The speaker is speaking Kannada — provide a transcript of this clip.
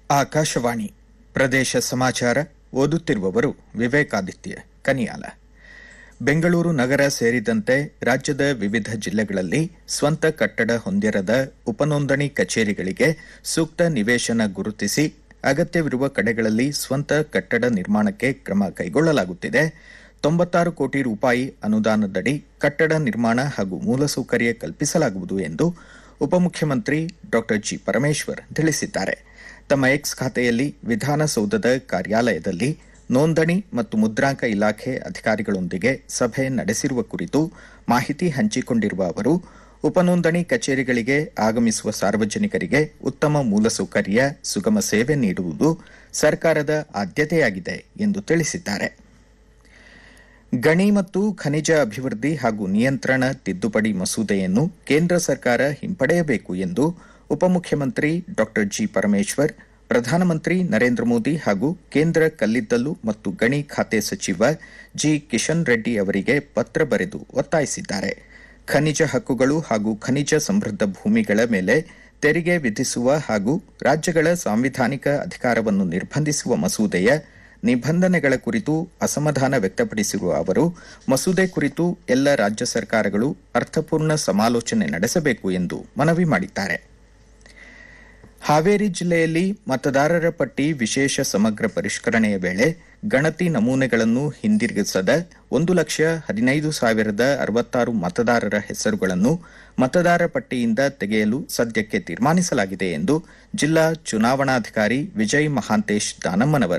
ಆಕಾಶವಾಣಿ ಪ್ರದೇಶ ಸಮಾಚಾರ ಓದುತ್ತಿರುವವರು ವಿವೇಕಾದಿತ್ಯ ಕನಿಯಾಲ ಬೆಂಗಳೂರು ನಗರ ಸೇರಿದಂತೆ ರಾಜ್ಯದ ವಿವಿಧ ಜಿಲ್ಲೆಗಳಲ್ಲಿ ಸ್ವಂತ ಕಟ್ಟಡ ಹೊಂದಿರದ ಉಪನೋಂದಣಿ ಕಚೇರಿಗಳಿಗೆ ಸೂಕ್ತ ನಿವೇಶನ ಗುರುತಿಸಿ ಅಗತ್ಯವಿರುವ ಕಡೆಗಳಲ್ಲಿ ಸ್ವಂತ ಕಟ್ಟಡ ನಿರ್ಮಾಣಕ್ಕೆ ಕ್ರಮ ಕೈಗೊಳ್ಳಲಾಗುತ್ತಿದೆ ತೊಂಬತ್ತಾರು ಕೋಟಿ ರೂಪಾಯಿ ಅನುದಾನದಡಿ ಕಟ್ಟಡ ನಿರ್ಮಾಣ ಹಾಗೂ ಮೂಲಸೌಕರ್ಯ ಕಲ್ಪಿಸಲಾಗುವುದು ಎಂದು ಉಪಮುಖ್ಯಮಂತ್ರಿ ಡಾ ಜಿ ಪರಮೇಶ್ವರ್ ತಿಳಿಸಿದ್ದಾರೆ ತಮ್ಮ ಎಕ್ಸ್ ಖಾತೆಯಲ್ಲಿ ವಿಧಾನಸೌಧದ ಕಾರ್ಯಾಲಯದಲ್ಲಿ ನೋಂದಣಿ ಮತ್ತು ಮುದ್ರಾಂಕ ಇಲಾಖೆ ಅಧಿಕಾರಿಗಳೊಂದಿಗೆ ಸಭೆ ನಡೆಸಿರುವ ಕುರಿತು ಮಾಹಿತಿ ಹಂಚಿಕೊಂಡಿರುವ ಅವರು ಉಪನೋಂದಣಿ ಕಚೇರಿಗಳಿಗೆ ಆಗಮಿಸುವ ಸಾರ್ವಜನಿಕರಿಗೆ ಉತ್ತಮ ಮೂಲಸೌಕರ್ಯ ಸುಗಮ ಸೇವೆ ನೀಡುವುದು ಸರ್ಕಾರದ ಆದ್ಯತೆಯಾಗಿದೆ ಎಂದು ತಿಳಿಸಿದ್ದಾರೆ ಗಣಿ ಮತ್ತು ಖನಿಜ ಅಭಿವೃದ್ಧಿ ಹಾಗೂ ನಿಯಂತ್ರಣ ತಿದ್ದುಪಡಿ ಮಸೂದೆಯನ್ನು ಕೇಂದ್ರ ಸರ್ಕಾರ ಹಿಂಪಡೆಯಬೇಕು ಎಂದು ಉಪಮುಖ್ಯಮಂತ್ರಿ ಡಾ ಜಿ ಪರಮೇಶ್ವರ್ ಪ್ರಧಾನಮಂತ್ರಿ ನರೇಂದ್ರ ಮೋದಿ ಹಾಗೂ ಕೇಂದ್ರ ಕಲ್ಲಿದ್ದಲು ಮತ್ತು ಗಣಿ ಖಾತೆ ಸಚಿವ ಜಿ ಕಿಶನ್ ರೆಡ್ಡಿ ಅವರಿಗೆ ಪತ್ರ ಬರೆದು ಒತ್ತಾಯಿಸಿದ್ದಾರೆ ಖನಿಜ ಹಕ್ಕುಗಳು ಹಾಗೂ ಖನಿಜ ಸಮೃದ್ಧ ಭೂಮಿಗಳ ಮೇಲೆ ತೆರಿಗೆ ವಿಧಿಸುವ ಹಾಗೂ ರಾಜ್ಯಗಳ ಸಾಂವಿಧಾನಿಕ ಅಧಿಕಾರವನ್ನು ನಿರ್ಬಂಧಿಸುವ ಮಸೂದೆಯ ನಿಬಂಧನೆಗಳ ಕುರಿತು ಅಸಮಾಧಾನ ವ್ಯಕ್ತಪಡಿಸಿರುವ ಅವರು ಮಸೂದೆ ಕುರಿತು ಎಲ್ಲ ರಾಜ್ಯ ಸರ್ಕಾರಗಳು ಅರ್ಥಪೂರ್ಣ ಸಮಾಲೋಚನೆ ನಡೆಸಬೇಕು ಎಂದು ಮನವಿ ಮಾಡಿದ್ದಾರೆ ಹಾವೇರಿ ಜಿಲ್ಲೆಯಲ್ಲಿ ಮತದಾರರ ಪಟ್ಟಿ ವಿಶೇಷ ಸಮಗ್ರ ಪರಿಷ್ಕರಣೆಯ ವೇಳೆ ಗಣತಿ ನಮೂನೆಗಳನ್ನು ಹಿಂದಿರುಗಿಸದ ಒಂದು ಲಕ್ಷ ಹದಿನೈದು ಸಾವಿರದ ಅರವತ್ತಾರು ಮತದಾರರ ಹೆಸರುಗಳನ್ನು ಮತದಾರ ಪಟ್ಟಿಯಿಂದ ತೆಗೆಯಲು ಸದ್ಯಕ್ಕೆ ತೀರ್ಮಾನಿಸಲಾಗಿದೆ ಎಂದು ಜಿಲ್ಲಾ ಚುನಾವಣಾಧಿಕಾರಿ ವಿಜಯ್ ಮಹಾಂತೇಶ್ ದಾನಮ್ಮನವರ್